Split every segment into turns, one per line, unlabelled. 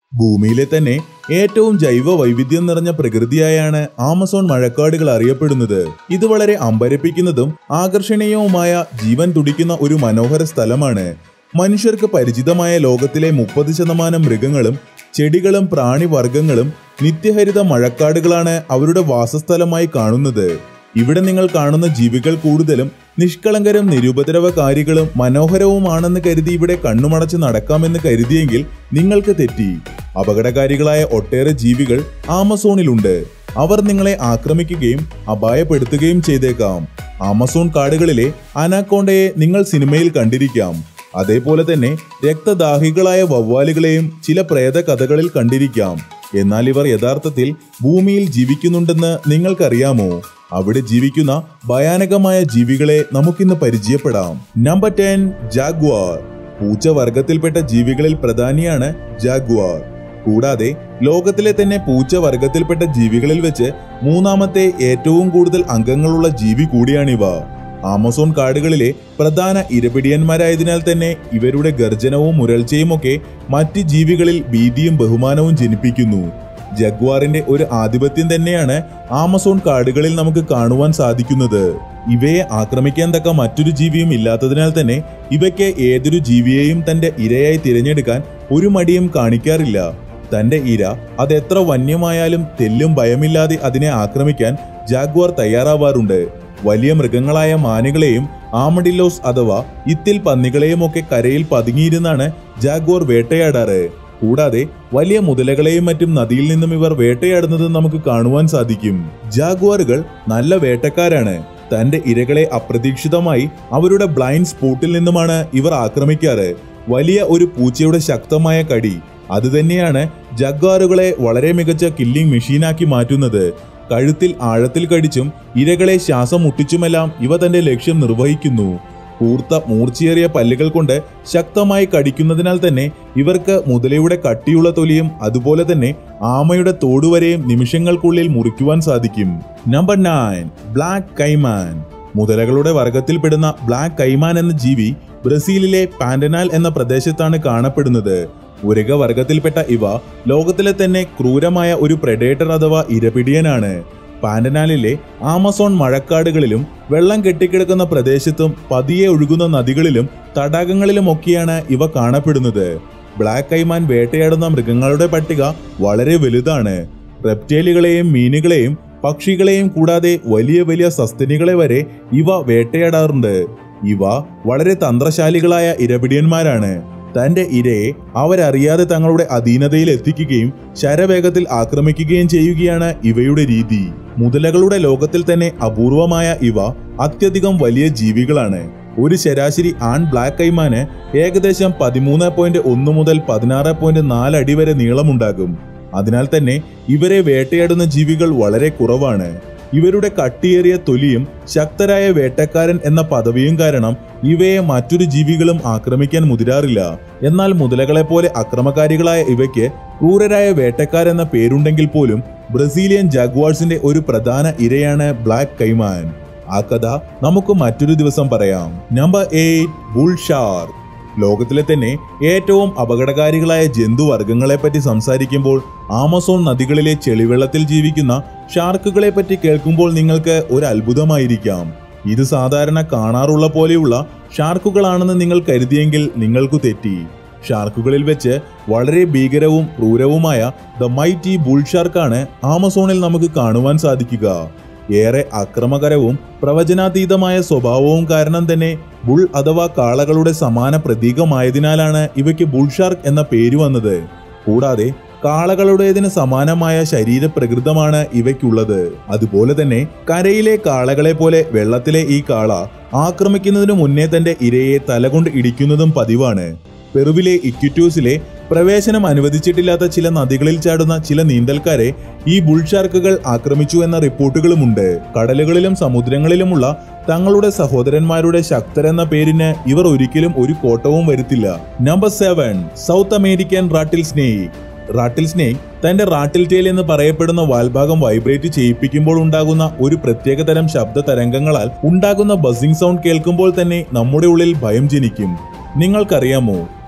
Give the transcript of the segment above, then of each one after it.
ഭൂമിയിലെ തന്നെ ഏറ്റവും ജൈവ വൈവിധ്യം നിറഞ്ഞ പ്രകൃതിയായാണ് ആമസോൺ മഴക്കാടുകൾ അറിയപ്പെടുന്നത് ഇത് വളരെ അമ്പരപ്പിക്കുന്നതും ആകർഷണീയവുമായ ജീവൻ തുടിക്കുന്ന ഒരു മനോഹര സ്ഥലമാണ് മനുഷ്യർക്ക് പരിചിതമായ ലോകത്തിലെ മുപ്പത് ശതമാനം മൃഗങ്ങളും ചെടികളും പ്രാണിവർഗങ്ങളും നിത്യഹരിത മഴക്കാടുകളാണ് അവരുടെ വാസസ്ഥലമായി കാണുന്നത് ഇവിടെ നിങ്ങൾ കാണുന്ന ജീവികൾ കൂടുതലും നിഷ്കളങ്കരും നിരുപദ്രവകാരികളും മനോഹരവുമാണെന്ന് കരുതി ഇവിടെ കണ്ണുമടച്ച് നടക്കാമെന്ന് കരുതിയെങ്കിൽ നിങ്ങൾക്ക് തെറ്റി അപകടകാരികളായ ഒട്ടേറെ ജീവികൾ ആമസോണിലുണ്ട് അവർ നിങ്ങളെ ആക്രമിക്കുകയും അപായപ്പെടുത്തുകയും ചെയ്തേക്കാം ആമസോൺ കാടുകളിലെ അനാക്കോണ്ടയെ നിങ്ങൾ സിനിമയിൽ കണ്ടിരിക്കാം അതേപോലെ തന്നെ രക്തദാഹികളായ വവ്വാലുകളെയും ചില പ്രേത കഥകളിൽ കണ്ടിരിക്കാം എന്നാൽ ഇവർ യഥാർത്ഥത്തിൽ ഭൂമിയിൽ ജീവിക്കുന്നുണ്ടെന്ന് നിങ്ങൾക്കറിയാമോ അവിടെ ജീവിക്കുന്ന ഭയാനകമായ ജീവികളെ നമുക്കിന്ന് പരിചയപ്പെടാം നമ്പർ ടെൻ ജാഗ്വാർ പൂച്ച വർഗത്തിൽപ്പെട്ട ജീവികളിൽ പ്രധാനിയാണ് ജാഗ്വാർ കൂടാതെ ലോകത്തിലെ തന്നെ പൂച്ച വർഗത്തിൽപ്പെട്ട ജീവികളിൽ വെച്ച് മൂന്നാമത്തെ ഏറ്റവും കൂടുതൽ അംഗങ്ങളുള്ള ജീവി കൂടിയാണിവ ആമസോൺ കാടുകളിലെ പ്രധാന ഇരപിടിയന്മാരായതിനാൽ തന്നെ ഇവരുടെ ഗർജനവും മുരൾച്ചയുമൊക്കെ മറ്റ് ജീവികളിൽ ഭീതിയും ബഹുമാനവും ജനിപ്പിക്കുന്നു ജഗ്വാറിന്റെ ഒരു ആധിപത്യം തന്നെയാണ് ആമസോൺ കാടുകളിൽ നമുക്ക് കാണുവാൻ സാധിക്കുന്നത് ഇവയെ ആക്രമിക്കാൻ തക്ക മറ്റൊരു ജീവിയും ഇല്ലാത്തതിനാൽ തന്നെ ഇവയ്ക്ക് ഏതൊരു ജീവിയെയും തന്റെ ഇരയായി തിരഞ്ഞെടുക്കാൻ ഒരു മടിയും കാണിക്കാറില്ല തന്റെ ഇര അതെത്ര വന്യമായാലും തെല്ലും ഭയമില്ലാതെ അതിനെ ആക്രമിക്കാൻ ജാഗ്വാർ തയ്യാറാവാറുണ്ട് വലിയ മൃഗങ്ങളായ മാനുകളെയും ആമഡിലോസ് അഥവാ ഇത്തിൽ പന്നികളെയും ഒക്കെ കരയിൽ പതുങ്ങിയിരുന്നാണ് ജാഗ്വാർ വേട്ടയാടാറ് കൂടാതെ വലിയ മുതലകളെയും മറ്റും നദിയിൽ നിന്നും ഇവർ വേട്ടയാടുന്നത് നമുക്ക് കാണുവാൻ സാധിക്കും ജാഗ്വാറുകൾ നല്ല വേട്ടക്കാരാണ് തന്റെ ഇരകളെ അപ്രതീക്ഷിതമായി അവരുടെ ബ്ലൈൻഡ് സ്പോട്ടിൽ നിന്നുമാണ് ഇവർ ആക്രമിക്കാറ് വലിയ ഒരു പൂച്ചയുടെ ശക്തമായ കടി അതുതന്നെയാണ് ജഗ്വാറുകളെ വളരെ മികച്ച കില്ലിംഗ് മെഷീനാക്കി മാറ്റുന്നത് കഴുത്തിൽ ആഴത്തിൽ കടിച്ചും ഇരകളെ ശ്വാസം മുട്ടിച്ചുമെല്ലാം ഇവ തന്റെ ലക്ഷ്യം നിർവഹിക്കുന്നു കൂർത്ത മൂർച്ചയേറിയ പല്ലുകൾ കൊണ്ട് ശക്തമായി കടിക്കുന്നതിനാൽ തന്നെ ഇവർക്ക് മുതലയുടെ കട്ടിയുള്ള തൊലിയും അതുപോലെ തന്നെ ആമയുടെ തോടുവരെയും നിമിഷങ്ങൾക്കുള്ളിൽ മുറിക്കുവാൻ സാധിക്കും നമ്പർ നയൻ ബ്ലാക്ക് കൈമാൻ മുതലകളുടെ വർഗത്തിൽപ്പെടുന്ന ബ്ലാക്ക് കൈമാൻ എന്ന ജീവി ബ്രസീലിലെ പാൻഡനാൽ എന്ന പ്രദേശത്താണ് കാണപ്പെടുന്നത് ഉരക വർഗത്തിൽപ്പെട്ട ഇവ ലോകത്തിലെ തന്നെ ക്രൂരമായ ഒരു പ്രഡേറ്റർ അഥവാ ഇരപിടിയനാണ് പാൻഡനാലിലെ ആമസോൺ മഴക്കാടുകളിലും വെള്ളം കെട്ടിക്കിടക്കുന്ന പ്രദേശത്തും പതിയെ ഒഴുകുന്ന നദികളിലും തടാകങ്ങളിലുമൊക്കെയാണ് ഇവ കാണപ്പെടുന്നത് ബ്ലാക്ക് കൈമാൻ വേട്ടയാടുന്ന മൃഗങ്ങളുടെ പട്ടിക വളരെ വലുതാണ് റെപ്റ്റേലുകളെയും മീനുകളെയും പക്ഷികളെയും കൂടാതെ വലിയ വലിയ സസ്തനികളെ വരെ ഇവ വേട്ടയാടാറുണ്ട് ഇവ വളരെ തന്ത്രശാലികളായ ഇരപിടിയന്മാരാണ് തന്റെ ഇരയെ അവരറിയാതെ തങ്ങളുടെ അധീനതയിൽ എത്തിക്കുകയും ശരവേഗത്തിൽ ആക്രമിക്കുകയും ചെയ്യുകയാണ് ഇവയുടെ രീതി മുതലകളുടെ ലോകത്തിൽ തന്നെ അപൂർവമായ ഇവ അത്യധികം വലിയ ജീവികളാണ് ഒരു ശരാശരി ആൺ ബ്ലാക്ക് കൈമാന് ഏകദേശം പതിമൂന്ന് പോയിന്റ് ഒന്ന് മുതൽ പതിനാറ് പോയിന്റ് നാല് അടി വരെ നീളമുണ്ടാകും അതിനാൽ തന്നെ ഇവരെ വേട്ടയാടുന്ന ജീവികൾ വളരെ കുറവാണ് ഇവരുടെ കട്ടിയേറിയ തൊലിയും ശക്തരായ വേട്ടക്കാരൻ എന്ന പദവിയും കാരണം ഇവയെ മറ്റൊരു ജീവികളും ആക്രമിക്കാൻ മുതിരാറില്ല എന്നാൽ മുതലകളെ പോലെ അക്രമകാരികളായ ഇവയ്ക്ക് ക്രൂരരായ വേട്ടക്കാരെന്ന പേരുണ്ടെങ്കിൽ പോലും ബ്രസീലിയൻ ജാഗ്വാർസിന്റെ ഒരു പ്രധാന ഇരയാണ് ബ്ലാക്ക് കൈമാൻ ആ കഥ നമുക്ക് മറ്റൊരു ദിവസം പറയാം നമ്പർ എയ്റ്റ് ബുൾഷാർ ലോകത്തിലെ തന്നെ ഏറ്റവും അപകടകാരികളായ ജന്തുവർഗങ്ങളെ പറ്റി സംസാരിക്കുമ്പോൾ ആമസോൺ നദികളിലെ ചെളിവെള്ളത്തിൽ ജീവിക്കുന്ന ഷാർക്കുകളെ പറ്റി കേൾക്കുമ്പോൾ നിങ്ങൾക്ക് ഒരു അത്ഭുതമായിരിക്കാം ഇത് സാധാരണ കാണാറുള്ള പോലെയുള്ള ഷാർക്കുകളാണെന്ന് നിങ്ങൾ കരുതിയെങ്കിൽ നിങ്ങൾക്കു തെറ്റി ഷാർക്കുകളിൽ വെച്ച് വളരെ ഭീകരവും ക്രൂരവുമായ ദ മൈറ്റി ബുൾ ഷാർക്കാണ് ആമസോണിൽ നമുക്ക് കാണുവാൻ സാധിക്കുക ഏറെ അക്രമകരവും പ്രവചനാതീതമായ സ്വഭാവവും കാരണം തന്നെ ബുൾ അഥവാ കാളകളുടെ സമാന പ്രതീകമായതിനാലാണ് ഇവയ്ക്ക് ബുൾ ഷാർക്ക് എന്ന പേര് വന്നത് കൂടാതെ കാളകളുടേതിന് സമാനമായ ശരീരപ്രകൃതമാണ് ഇവയ്ക്കുള്ളത് അതുപോലെ തന്നെ കരയിലെ കാളകളെ പോലെ വെള്ളത്തിലെ ഈ കാള ആക്രമിക്കുന്നതിനു മുന്നേ തന്റെ ഇരയെ തലകൊണ്ട് ഇടിക്കുന്നതും പതിവാണ് പെറുവിലെ ഇക്വിറ്റൂസിലെ പ്രവേശനം അനുവദിച്ചിട്ടില്ലാത്ത ചില നദികളിൽ ചാടുന്ന ചില നീന്തൽക്കാരെ ഈ ബുൾഷാർക്കുകൾ ആക്രമിച്ചു എന്ന റിപ്പോർട്ടുകളുമുണ്ട് കടലുകളിലും സമുദ്രങ്ങളിലുമുള്ള തങ്ങളുടെ സഹോദരന്മാരുടെ ശക്തരെന്ന പേരിന് ഇവർ ഒരിക്കലും ഒരു കോട്ടവും വരുത്തില്ല number seven South American rattle snake rattle snake തന്റെ റാട്ടിൽ ടെയിൽ എന്ന് പറയപ്പെടുന്ന വാൽഭാഗം വൈബ്രേറ്റ് ചെയ്യിപ്പിക്കുമ്പോൾ ഉണ്ടാകുന്ന ഒരു പ്രത്യേകതരം ശബ്ദ തരംഗങ്ങളാൽ ഉണ്ടാകുന്ന ബസിംഗ് സൗണ്ട് കേൾക്കുമ്പോൾ തന്നെ നമ്മുടെ ഉള്ളിൽ ഭയം ജനിക്കും നിങ്ങൾക്കറിയാമോ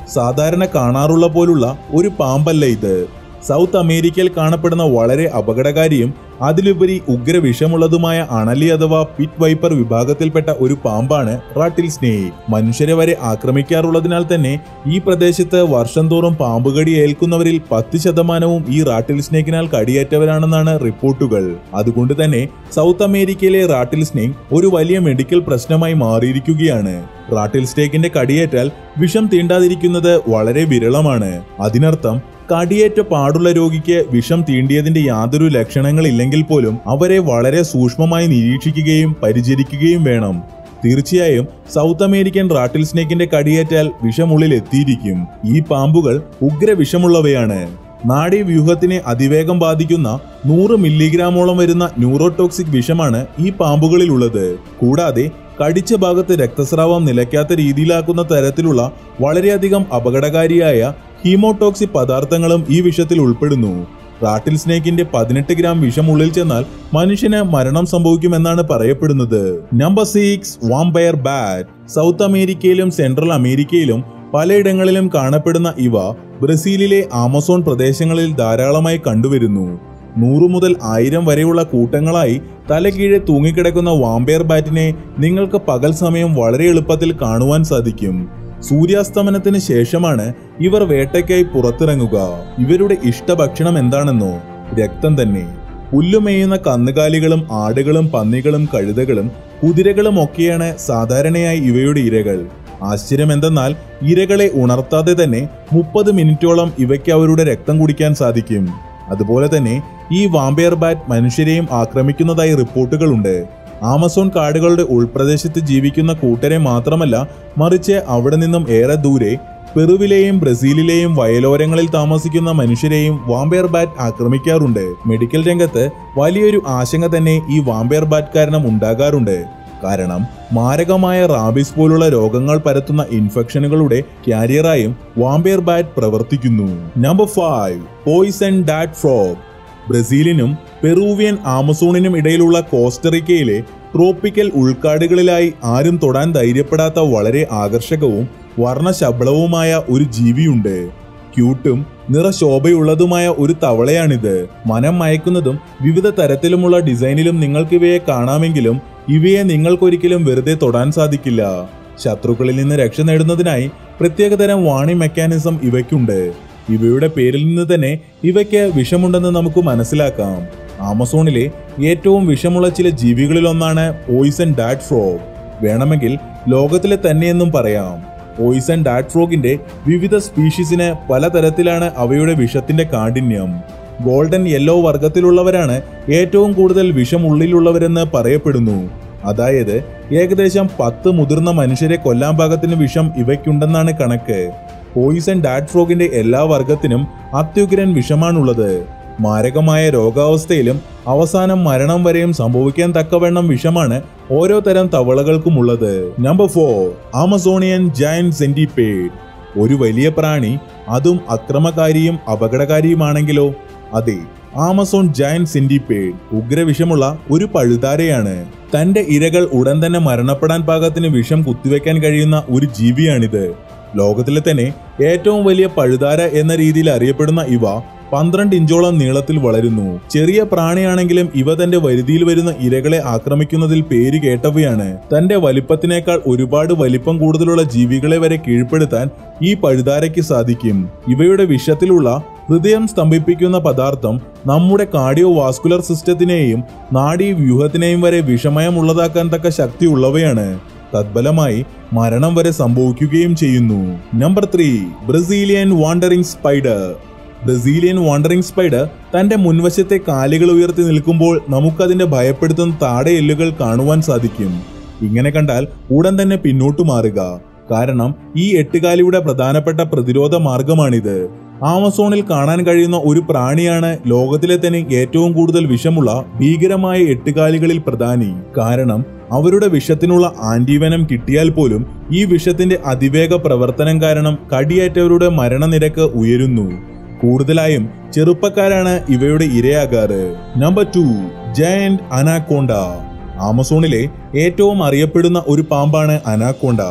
സാധാരണ കാണാറുള്ള പോലുള്ള ഒരു പാമ്പല്ല ഇത് സൗത്ത് അമേരിക്കയിൽ കാണപ്പെടുന്ന വളരെ അപകടകാരിയും അതിലുപരി ഉഗ്രവിഷമുള്ളതുമായ അണലി അഥവാ പിറ്റ് വൈപ്പർ വിഭാഗത്തിൽപ്പെട്ട ഒരു പാമ്പാണ് റാട്ടിൽ സ്നേക് മനുഷ്യരെ വരെ ആക്രമിക്കാറുള്ളതിനാൽ തന്നെ ഈ പ്രദേശത്ത് വർഷം തോറും പാമ്പുകടി ഏൽക്കുന്നവരിൽ പത്ത് ശതമാനവും ഈ റാട്ടിൽ സ്നേക്കിനാൽ കടിയേറ്റവരാണെന്നാണ് റിപ്പോർട്ടുകൾ അതുകൊണ്ട് തന്നെ സൗത്ത് അമേരിക്കയിലെ റാട്ടിൽ സ്നേക് ഒരു വലിയ മെഡിക്കൽ പ്രശ്നമായി മാറിയിരിക്കുകയാണ് റാട്ടിൽ സ്നേക്കിന്റെ കടിയേറ്റാൽ വിഷം തീണ്ടാതിരിക്കുന്നത് വളരെ വിരളമാണ് അതിനർത്ഥം കടിയേറ്റ പാടുള്ള രോഗിക്ക് വിഷം തീണ്ടിയതിന്റെ യാതൊരു ലക്ഷണങ്ങളില്ലെങ്കിൽ പോലും അവരെ വളരെ സൂക്ഷ്മമായി നിരീക്ഷിക്കുകയും പരിചരിക്കുകയും വേണം തീർച്ചയായും സൗത്ത് അമേരിക്കൻ റാട്ടിൽ സ്നേക്കിന്റെ കടിയേറ്റാൽ വിഷമുള്ളിൽ എത്തിയിരിക്കും ഈ പാമ്പുകൾ ഉഗ്രവിഷമുള്ളവയാണ് നാഡീവ്യൂഹത്തിനെ അതിവേഗം ബാധിക്കുന്ന നൂറ് മില്ലിഗ്രാമോളം വരുന്ന ന്യൂറോടോക്സിക് വിഷമാണ് ഈ പാമ്പുകളിലുള്ളത് കൂടാതെ കടിച്ച ഭാഗത്ത് രക്തസ്രാവം നിലയ്ക്കാത്ത രീതിയിലാക്കുന്ന തരത്തിലുള്ള വളരെയധികം അപകടകാരിയായ ഹീമോടോക്സിക് പദാർത്ഥങ്ങളും ഈ വിഷത്തിൽ ഉൾപ്പെടുന്നു റാട്ടിൽ സ്നേക്കിന്റെ പതിനെട്ട് ഗ്രാം വിഷം ഉള്ളിൽ ചെന്നാൽ മനുഷ്യന് മരണം സംഭവിക്കുമെന്നാണ് പറയപ്പെടുന്നത് number six vampire bat South അമേരിക്കയിലും സെൻട്രൽ അമേരിക്കയിലും പലയിടങ്ങളിലും കാണപ്പെടുന്ന ഇവ ബ്രസീലിലെ ആമസോൺ പ്രദേശങ്ങളിൽ ധാരാളമായി കണ്ടുവരുന്നു നൂറു മുതൽ ആയിരം വരെയുള്ള കൂട്ടങ്ങളായി തലകീഴെ തൂങ്ങിക്കിടക്കുന്ന വാമ്പയർ ബാറ്റിനെ നിങ്ങൾക്ക് പകൽ സമയം വളരെ എളുപ്പത്തിൽ കാണുവാൻ സാധിക്കും സൂര്യാസ്തമനത്തിന് ശേഷമാണ് ഇവർ വേട്ടയ്ക്കായി പുറത്തിറങ്ങുക ഇവരുടെ ഇഷ്ടഭക്ഷണം എന്താണെന്നോ രക്തം തന്നെ പുല്ലുമേയുന്ന കന്നുകാലികളും ആടുകളും പന്നികളും കഴുതകളും കുതിരകളും ഒക്കെയാണ് സാധാരണയായി ഇവയുടെ ഇരകൾ ആശ്ചര്യം എന്തെന്നാൽ ഇരകളെ ഉണർത്താതെ തന്നെ മുപ്പത് മിനിറ്റോളം ഇവയ്ക്ക് അവരുടെ രക്തം കുടിക്കാൻ സാധിക്കും അതുപോലെ തന്നെ ഈ വാമ്പയർ ബാറ്റ് മനുഷ്യരെയും ആക്രമിക്കുന്നതായി റിപ്പോർട്ടുകളുണ്ട് ആമസോൺ കാടുകളുടെ ഉൾപ്രദേശത്ത് ജീവിക്കുന്ന കൂട്ടരെ മാത്രമല്ല മറിച്ച് അവിടെ നിന്നും ഏറെ ദൂരെ പെറുവിലെയും ബ്രസീലിലെയും വയലോരങ്ങളിൽ താമസിക്കുന്ന മനുഷ്യരെയും വാമ്പയർ ബാറ്റ് ആക്രമിക്കാറുണ്ട് മെഡിക്കൽ രംഗത്ത് വലിയൊരു ആശങ്ക തന്നെ ഈ വാമ്പയർ ബാറ്റ് കാരണം ഉണ്ടാകാറുണ്ട് കാരണം മാരകമായ റാബിസ് പോലുള്ള രോഗങ്ങൾ പരത്തുന്ന ഇൻഫെക്ഷനുകളുടെ ക്യാരിയറായും വാമ്പയർ ബാറ്റ് പ്രവർത്തിക്കുന്നു നമ്പർ ഫൈവ് പോയിസൺ ഡാറ്റ് ഫ്രോഗ് ബ്രസീലിനും പെറൂവിയൻ ആമസോണിനും ഇടയിലുള്ള കോസ്റ്ററിക്കയിലെ ട്രോപ്പിക്കൽ ഉൾക്കാടുകളിലായി ആരും തൊടാൻ ധൈര്യപ്പെടാത്ത വളരെ ആകർഷകവും വർണ്ണശബളവുമായ ഒരു ജീവിയുണ്ട് ക്യൂട്ടും നിറശോഭയുള്ളതുമായ ഒരു തവളയാണിത് മനം മയക്കുന്നതും വിവിധ തരത്തിലുമുള്ള ഡിസൈനിലും നിങ്ങൾക്കിവയെ കാണാമെങ്കിലും ഇവയെ നിങ്ങൾക്കൊരിക്കലും വെറുതെ തൊടാൻ സാധിക്കില്ല ശത്രുക്കളിൽ നിന്ന് രക്ഷ നേടുന്നതിനായി പ്രത്യേകതരം വാണി മെക്കാനിസം ഇവയ്ക്കുണ്ട് ഇവയുടെ പേരിൽ നിന്ന് തന്നെ ഇവയ്ക്ക് വിഷമുണ്ടെന്ന് നമുക്ക് മനസ്സിലാക്കാം ആമസോണിലെ ഏറ്റവും വിഷമുള്ള ചില ജീവികളിലൊന്നാണ് പോയിസൺ ഡാറ്റ് ഫ്രോഗ് വേണമെങ്കിൽ ലോകത്തിലെ തന്നെയെന്നും പറയാം പോയിസൺ ഡാറ്റ് ഫ്രോഗിന്റെ വിവിധ സ്പീഷീസിന് പലതരത്തിലാണ് അവയുടെ വിഷത്തിന്റെ കാഠിന്യം ഗോൾഡൻ യെല്ലോ വർഗത്തിലുള്ളവരാണ് ഏറ്റവും കൂടുതൽ വിഷം ഉള്ളിലുള്ളവരെന്ന് പറയപ്പെടുന്നു അതായത് ഏകദേശം പത്ത് മുതിർന്ന മനുഷ്യരെ കൊല്ലാൻ പാകത്തിന് വിഷം ഇവയ്ക്കുണ്ടെന്നാണ് കണക്ക് പോയിസൺ ഡാറ്റ് ഫ്രോഗിന്റെ എല്ലാ വർഗത്തിനും അത്യുഗ്രൻ വിഷമാണുള്ളത് മാരകമായ രോഗാവസ്ഥയിലും അവസാനം മരണം വരെയും സംഭവിക്കാൻ തക്കവണ്ണം വിഷമാണ് ഓരോ തരം തവളകൾക്കുമുള്ളത് number four Amazonian giant centipede ഒരു വലിയ പ്രാണി അതും അക്രമകാരിയും അപകടകാരിയുമാണെങ്കിലോ അതെ ആമസോൺ ജയൻ സെന്റിപേഡ് ഉഗ്രവിഷമുള്ള ഒരു പഴുതാരയാണ് തന്റെ ഇരകൾ ഉടൻ തന്നെ മരണപ്പെടാൻ പാകത്തിന് വിഷം കുത്തിവെക്കാൻ കഴിയുന്ന ഒരു ജീവിയാണിത് ലോകത്തിലെ തന്നെ ഏറ്റവും വലിയ പഴുതാര എന്ന രീതിയിൽ അറിയപ്പെടുന്ന ഇവ പന്ത്രണ്ട് ഇഞ്ചോളം നീളത്തിൽ വളരുന്നു ചെറിയ പ്രാണിയാണെങ്കിലും ഇവ തന്റെ വരുതിയിൽ വരുന്ന ഇരകളെ ആക്രമിക്കുന്നതിൽ പേര് കേട്ടവയാണ് തന്റെ വലിപ്പത്തിനേക്കാൾ ഒരുപാട് വലിപ്പം കൂടുതലുള്ള ജീവികളെ വരെ കീഴ്പ്പെടുത്താൻ ഈ പഴുതാരയ്ക്ക് സാധിക്കും ഇവയുടെ വിഷത്തിലുള്ള ഹൃദയം സ്തംഭിപ്പിക്കുന്ന പദാർത്ഥം നമ്മുടെ കാർഡിയോ വാസ്കുലർ സിസ്റ്റത്തിനെയും നാഡീ വ്യൂഹത്തിനെയും വരെ വിഷമയമുള്ളതാക്കാൻ തക്ക ശക്തിയുള്ളവയാണ് തദ്ഫലമായി മരണം വരെ സംഭവിക്കുകയും ചെയ്യുന്നു number three Brazilian wandering spider Brazilian wandering spider തന്റെ മുൻവശത്തെ കാലുകൾ ഉയർത്തി നിൽക്കുമ്പോൾ നമുക്കതിന്റെ ഭയപ്പെടുത്തുന്ന താടെ എല്ലുകൾ കാണുവാൻ സാധിക്കും ഇങ്ങനെ കണ്ടാൽ ഉടൻ തന്നെ പിന്നോട്ടു മാറുക കാരണം ഈ എട്ടുകാലിയുടെ പ്രധാനപ്പെട്ട പ്രതിരോധ മാർഗമാണിത് ആമസോണിൽ കാണാൻ കഴിയുന്ന ഒരു പ്രാണിയാണ് ലോകത്തിലെ തന്നെ ഏറ്റവും കൂടുതൽ വിഷമുള്ള ഭീകരമായ എട്ടുകാലികളിൽ പ്രധാനി കാരണം അവരുടെ വിഷത്തിനുള്ള ആന്റിവനം കിട്ടിയാൽ പോലും ഈ വിഷത്തിന്റെ അതിവേഗ പ്രവർത്തനം കാരണം കടിയേറ്റവരുടെ മരണനിരക്ക് ഉയരുന്നു കൂടുതലായും ചെറുപ്പക്കാരാണ് ഇവയുടെ ഇരയാകാറ് നമ്പർ ടു ജയന്റ് അനാക്കോണ്ട ആമസോണിലെ ഏറ്റവും അറിയപ്പെടുന്ന ഒരു പാമ്പാണ് അനാക്കോണ്ട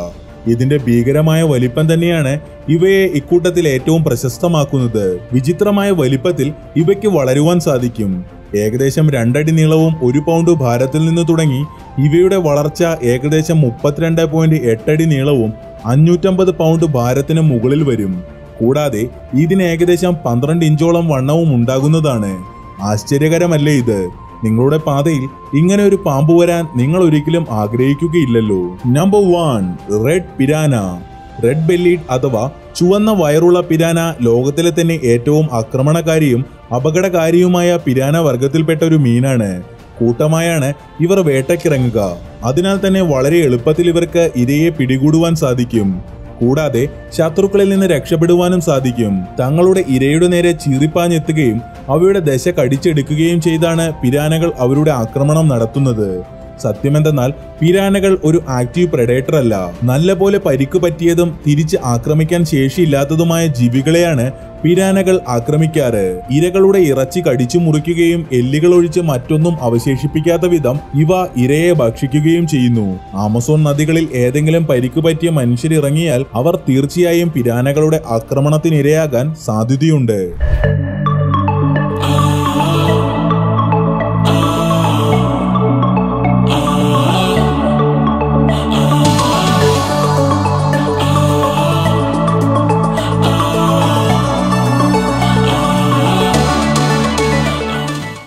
ഇതിന്റെ ഭീകരമായ വലിപ്പം തന്നെയാണ് ഇവയെ ഇക്കൂട്ടത്തിൽ ഏറ്റവും പ്രശസ്തമാക്കുന്നത് വിചിത്രമായ വലിപ്പത്തിൽ ഇവയ്ക്ക് വളരുവാൻ സാധിക്കും ഏകദേശം രണ്ടടി നീളവും ഒരു പൗണ്ട് ഭാരത്തിൽ നിന്ന് തുടങ്ങി ഇവയുടെ വളർച്ച ഏകദേശം മുപ്പത്തിരണ്ട് പോയിന്റ് എട്ടടി നീളവും അഞ്ഞൂറ്റമ്പത് പൗണ്ട് ഭാരത്തിന് മുകളിൽ വരും കൂടാതെ ഇതിന് ഏകദേശം പന്ത്രണ്ട് ഇഞ്ചോളം വണ്ണവും ഉണ്ടാകുന്നതാണ് ആശ്ചര്യകരമല്ലേ ഇത് നിങ്ങളുടെ പാതയിൽ ഇങ്ങനെ ഒരു പാമ്പ് വരാൻ നിങ്ങൾ ഒരിക്കലും ആഗ്രഹിക്കുകയില്ലല്ലോ number one red piranha red bellied അഥവാ ചുവന്ന വയറുള്ള പിരാന ലോകത്തിലെ തന്നെ ഏറ്റവും ആക്രമണകാരിയും അപകടകാരിയുമായ പിരാന വർഗത്തിൽപ്പെട്ട ഒരു മീനാണ് കൂട്ടമായാണ് ഇവർ വേട്ടയ്ക്കിറങ്ങുക അതിനാൽ തന്നെ വളരെ എളുപ്പത്തിൽ ഇവർക്ക് ഇരയെ പിടികൂടുവാൻ സാധിക്കും കൂടാതെ ശത്രുക്കളിൽ നിന്ന് രക്ഷപ്പെടുവാനും സാധിക്കും തങ്ങളുടെ ഇരയുടെ നേരെ ചീറിപ്പാഞ്ഞെത്തുകയും അവയുടെ ദശ കടിച്ചെടുക്കുകയും ചെയ്താണ് പിരാനകൾ അവരുടെ ആക്രമണം നടത്തുന്നത് സത്യമെന്തെന്നാൽ പിരാനകൾ ഒരു ആക്റ്റീവ് പ്രഡേറ്റർ അല്ല നല്ലപോലെ പരിക്ക് പറ്റിയതും തിരിച്ച് ആക്രമിക്കാൻ ശേഷിയില്ലാത്തതുമായ ജീവികളെയാണ് പിരാനകൾ ആക്രമിക്കാറ് ഇരകളുടെ ഇറച്ചി കടിച്ചു മുറിക്കുകയും എല്ലുകൾ ഒഴിച്ച് മറ്റൊന്നും അവശേഷിപ്പിക്കാത്ത വിധം ഇവ ഇരയെ ഭക്ഷിക്കുകയും ചെയ്യുന്നു ആമസോൺ നദികളിൽ ഏതെങ്കിലും പരിക്ക് പറ്റിയ മനുഷ്യരിറങ്ങിയാൽ അവർ തീർച്ചയായും പിരാനകളുടെ ആക്രമണത്തിനിരയാകാൻ സാധ്യതയുണ്ട്